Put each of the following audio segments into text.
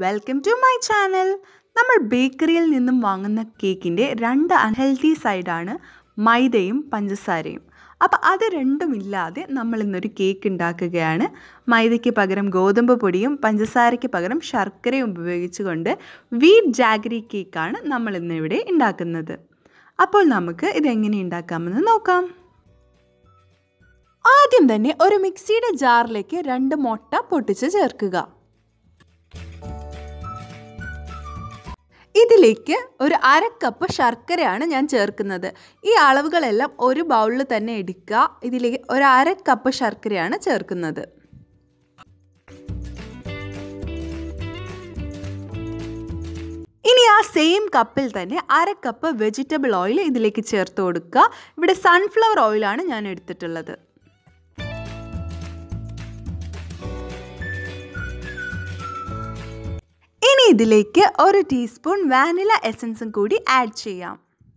welcome to my channel നമ്മൾ ബേക്കറിയിൽ നിന്നും വാങ്ങുന്ന കേക്കിൻ്റെ രണ്ട് അൺഹെൽത്തി സൈഡാണ് മൈദയും പഞ്ചസാരയും അപ്പോൾ അത് രണ്ടുമില്ലാതെ നമ്മൾ ഇന്നൊരു കേക്ക് ഉണ്ടാക്കുകയാണ് മൈദയ്ക്ക് പകരം ഗോതമ്പ് പൊടിയും പഞ്ചസാരയ്ക്ക് പകരം ശർക്കരയും ഉപയോഗിച്ചുകൊണ്ട് വീറ്റ് ജാഗരി കേക്കാണ് നമ്മൾ ഇന്നിവിടെ ഉണ്ടാക്കുന്നത് അപ്പോൾ നമുക്ക് ഇതെങ്ങനെ ഉണ്ടാക്കാമെന്ന് നോക്കാം ആദ്യം തന്നെ ഒരു മിക്സിയുടെ ജാറിലേക്ക് രണ്ട് മുട്ട പൊട്ടിച്ച് ചേർക്കുക ഇതിലേക്ക് ഒരു അര കപ്പ് ശർക്കരയാണ് ഞാൻ ചേർക്കുന്നത് ഈ അളവുകളെല്ലാം ഒരു ബൗളിൽ തന്നെ എടുക്കുക ഇതിലേക്ക് ഒരു അര കപ്പ് ശർക്കരയാണ് ചേർക്കുന്നത് ഇനി ആ സെയിം കപ്പിൽ തന്നെ അര കപ്പ് വെജിറ്റബിൾ ഓയിൽ ഇതിലേക്ക് ചേർത്ത് കൊടുക്കുക ഇവിടെ സൺഫ്ലവർ ഓയിലാണ് ഞാൻ എടുത്തിട്ടുള്ളത് ഇനി ഇതിലേക്ക് ഒരു ടീസ്പൂൺ വാനില എസൻസും കൂടി ആഡ് ചെയ്യാം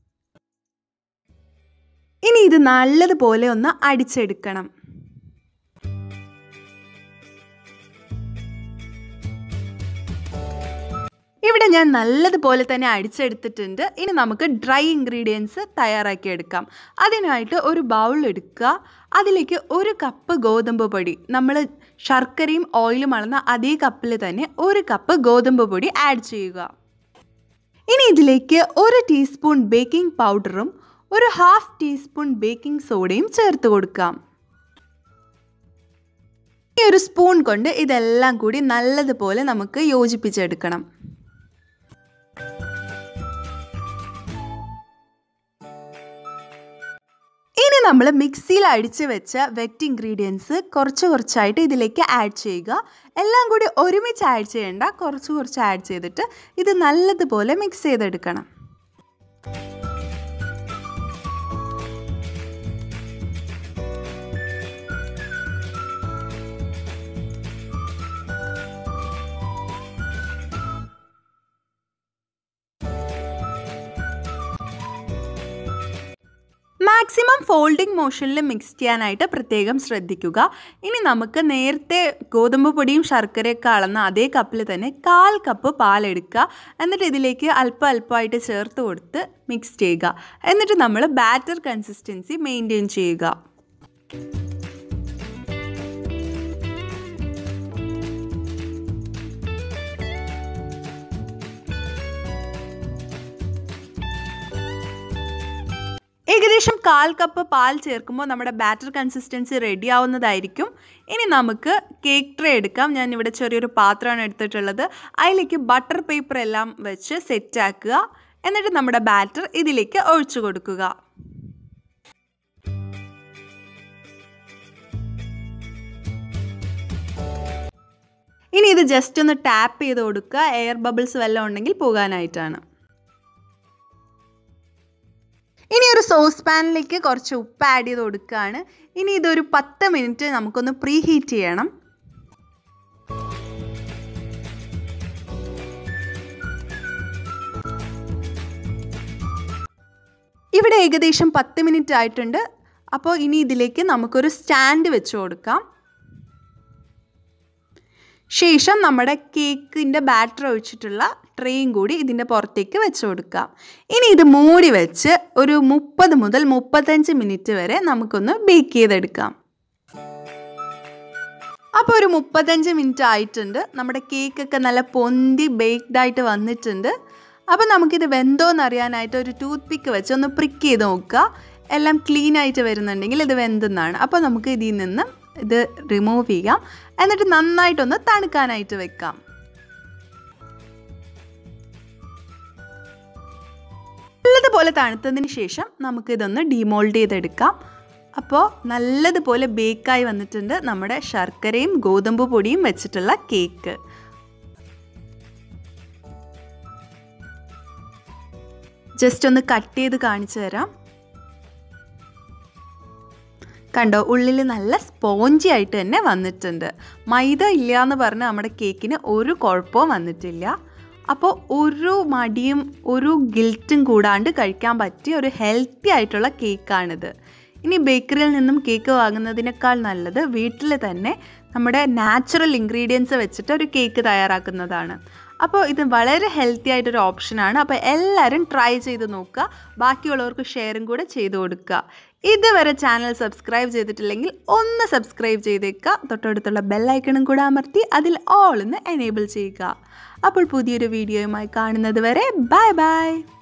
ഇനി ഇത് നല്ലതുപോലെ ഒന്ന് അടിച്ചെടുക്കണം ഇവിടെ ഞാൻ നല്ലതുപോലെ തന്നെ അടിച്ചെടുത്തിട്ടുണ്ട് ഇനി നമുക്ക് ഡ്രൈ ഇൻഗ്രീഡിയൻസ് തയ്യാറാക്കി എടുക്കാം അതിനായിട്ട് ഒരു ബൗൾ എടുക്കുക അതിലേക്ക് ഒരു കപ്പ് ഗോതമ്പ് പൊടി നമ്മൾ ശർക്കരയും ഓയിലും അളന്ന അതേ കപ്പിൽ തന്നെ ഒരു കപ്പ് ഗോതമ്പ് പൊടി ആഡ് ചെയ്യുക ഇനി ഇതിലേക്ക് ഒരു ടീസ്പൂൺ ബേക്കിംഗ് പൗഡറും ഒരു ഹാഫ് ടീസ്പൂൺ ബേക്കിംഗ് സോഡയും ചേർത്ത് കൊടുക്കാം ഈ ഒരു സ്പൂൺ കൊണ്ട് ഇതെല്ലാം കൂടി നല്ലതുപോലെ നമുക്ക് യോജിപ്പിച്ചെടുക്കണം ഇനി നമ്മൾ മിക്സിയിൽ അടിച്ച് വെച്ച വെറ്റ് ഇൻഗ്രീഡിയൻസ് കുറച്ച് കുറച്ചായിട്ട് ഇതിലേക്ക് ആഡ് ചെയ്യുക എല്ലാം കൂടി ഒരുമിച്ച് ആഡ് ചെയ്യേണ്ട കുറച്ച് കുറച്ച് ആഡ് ചെയ്തിട്ട് ഇത് നല്ലതുപോലെ മിക്സ് ചെയ്തെടുക്കണം മാക്സിമം ഫോൾഡിംഗ് മോഷനിൽ മിക്സ് ചെയ്യാനായിട്ട് പ്രത്യേകം ശ്രദ്ധിക്കുക ഇനി നമുക്ക് നേരത്തെ ഗോതമ്പ് പൊടിയും ശർക്കരയൊക്കെ അളന്ന അതേ കപ്പിൽ തന്നെ കാൽ കപ്പ് പാലെടുക്കുക എന്നിട്ട് ഇതിലേക്ക് അല്പം അല്പമായിട്ട് ചേർത്ത് കൊടുത്ത് മിക്സ് ചെയ്യുക എന്നിട്ട് നമ്മൾ ബാറ്റർ കൺസിസ്റ്റൻസി മെയിൻറ്റെയിൻ ചെയ്യുക ഏകദേശം കാൽ കപ്പ് പാൽ ചേർക്കുമ്പോൾ നമ്മുടെ ബാറ്റർ കൺസിസ്റ്റൻസി റെഡി ആവുന്നതായിരിക്കും ഇനി നമുക്ക് കേക്ക് ട്രേ എടുക്കാം ഞാൻ ഇവിടെ ചെറിയൊരു പാത്രമാണ് എടുത്തിട്ടുള്ളത് അതിലേക്ക് ബട്ടർ പേപ്പർ എല്ലാം വെച്ച് സെറ്റ് ആക്കുക എന്നിട്ട് നമ്മുടെ ബാറ്റർ ഇതിലേക്ക് ഒഴിച്ചു കൊടുക്കുക ഇനി ഇത് ജസ്റ്റ് ഒന്ന് ടാപ്പ് ചെയ്ത് കൊടുക്കുക എയർ ബബിൾസ് വല്ലതും ഉണ്ടെങ്കിൽ പോകാനായിട്ടാണ് ഇനി ഒരു സോസ് പാനിലേക്ക് കുറച്ച് ഉപ്പ് ആഡ് ചെയ്ത് കൊടുക്കുകയാണ് ഇനി ഇതൊരു പത്ത് മിനിറ്റ് നമുക്കൊന്ന് പ്രീ ഹീറ്റ് ചെയ്യണം ഇവിടെ ഏകദേശം പത്ത് മിനിറ്റ് ആയിട്ടുണ്ട് അപ്പോൾ ഇനി ഇതിലേക്ക് നമുക്കൊരു സ്റ്റാൻഡ് വെച്ച് കൊടുക്കാം ശേഷം നമ്മുടെ കേക്കിൻ്റെ ബാറ്റർ ഒഴിച്ചിട്ടുള്ള ട്രേയും കൂടി ഇതിൻ്റെ പുറത്തേക്ക് വെച്ച് കൊടുക്കാം ഇനി ഇത് മൂടി വെച്ച് ഒരു മുപ്പത് മുതൽ മുപ്പത്തഞ്ച് മിനിറ്റ് വരെ നമുക്കൊന്ന് ബേക്ക് ചെയ്തെടുക്കാം അപ്പോൾ ഒരു മുപ്പത്തഞ്ച് മിനിറ്റ് ആയിട്ടുണ്ട് നമ്മുടെ കേക്കൊക്കെ നല്ല പൊന്തി ബേക്ക്ഡ് ആയിട്ട് വന്നിട്ടുണ്ട് അപ്പോൾ നമുക്കിത് വെന്തോന്ന് അറിയാനായിട്ട് ഒരു ടൂത്ത് പിക്ക് വെച്ച് ഒന്ന് പ്രിക്ക് ചെയ്ത് നോക്കുക എല്ലാം ക്ലീൻ ആയിട്ട് വരുന്നുണ്ടെങ്കിൽ ഇത് വെന്തെന്നാണ് അപ്പോൾ നമുക്ക് ഇതിൽ നിന്ന് ഇത് റിമൂവ് ചെയ്യാം എന്നിട്ട് നന്നായിട്ടൊന്ന് തണുക്കാനായിട്ട് വെക്കാം നല്ലതുപോലെ തണുത്തതിന് ശേഷം നമുക്കിതൊന്ന് ഡിമോൾഡ് ചെയ്തെടുക്കാം അപ്പോൾ നല്ലതുപോലെ ബേക്കായി വന്നിട്ടുണ്ട് നമ്മുടെ ശർക്കരയും ഗോതമ്പ് പൊടിയും വെച്ചിട്ടുള്ള കേക്ക് ജസ്റ്റ് ഒന്ന് കട്ട് ചെയ്ത് കാണിച്ചു തരാം കണ്ടോ ഉള്ളിൽ നല്ല സ്പോഞ്ചി ആയിട്ട് തന്നെ വന്നിട്ടുണ്ട് മൈദ ഇല്ല എന്ന് പറഞ്ഞ് നമ്മുടെ കേക്കിന് ഒരു കുഴപ്പവും വന്നിട്ടില്ല അപ്പോൾ ഒരു മടിയും ഒരു ഗിൽറ്റും കൂടാണ്ട് കഴിക്കാൻ പറ്റിയ ഒരു ഹെൽത്തി ആയിട്ടുള്ള കേക്കാണിത് ഇനി ബേക്കറിയിൽ നിന്നും കേക്ക് വാങ്ങുന്നതിനേക്കാൾ നല്ലത് വീട്ടിൽ തന്നെ നമ്മുടെ നാച്ചുറൽ ഇൻഗ്രീഡിയൻസ് വെച്ചിട്ട് ഒരു കേക്ക് തയ്യാറാക്കുന്നതാണ് അപ്പോൾ ഇത് വളരെ ഹെൽത്തി ആയിട്ടൊരു ഓപ്ഷനാണ് അപ്പോൾ എല്ലാവരും ട്രൈ ചെയ്ത് നോക്കുക ബാക്കിയുള്ളവർക്ക് ഷെയറും കൂടെ ചെയ്ത് കൊടുക്കുക ഇതുവരെ ചാനൽ സബ്സ്ക്രൈബ് ചെയ്തിട്ടില്ലെങ്കിൽ ഒന്ന് സബ്സ്ക്രൈബ് ചെയ്തേക്കുക തൊട്ടടുത്തുള്ള ബെല്ലൈക്കണും കൂടെ അമർത്തി അതിൽ ഓൾ എന്ന് എനേബിൾ ചെയ്യുക അപ്പോൾ പുതിയൊരു വീഡിയോയുമായി കാണുന്നത് വരെ ബൈ ബൈ